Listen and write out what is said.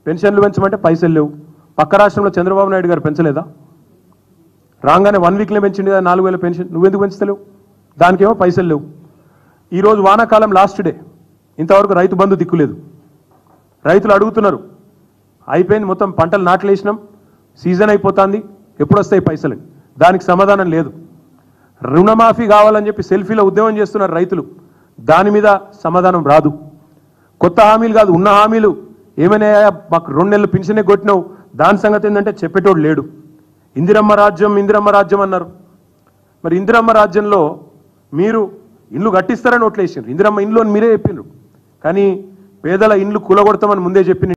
పెన్షన్లు పెంచమంటే పైసలు లేవు పక్క రాష్ట్రంలో చంద్రబాబు నాయుడు గారు పెంచలేదా రాగానే వన్ వీక్లో పెంచింది కదా నాలుగు వేల పెన్షన్ నువ్వెందుకు పెంచుతలేవు దానికేమో పైసలు లేవు ఈరోజు వానాకాలం లాస్ట్ డే ఇంతవరకు రైతు బంధు దిక్కులేదు రైతులు అడుగుతున్నారు అయిపోయింది మొత్తం పంటలు నాట్లేసినాం సీజన్ అయిపోతుంది ఎప్పుడు వస్తాయి పైసలు దానికి సమాధానం లేదు రుణమాఫీ కావాలని చెప్పి సెల్ఫీలో ఉద్యమం చేస్తున్నారు రైతులు దాని మీద సమాధానం రాదు కొత్త హామీలు కాదు ఉన్న హామీలు ఏమైనా మాకు రెండు నెలలు పింఛనే కొట్టినావు దాని సంగతి ఏంటంటే చెప్పేటోడు లేడు ఇందిరమ్మ రాజ్యం ఇందిరమ్మ రాజ్యం అన్నారు మరి ఇందిరమ్మ రాజ్యంలో మీరు ఇల్లు కట్టిస్తారని ఓట్లేసారు ఇందిరమ్మ ఇండ్లు అని మీరే చెప్పిండ్రు కానీ పేదల ఇండ్లు కూలగొడతామని ముందే చెప్పిన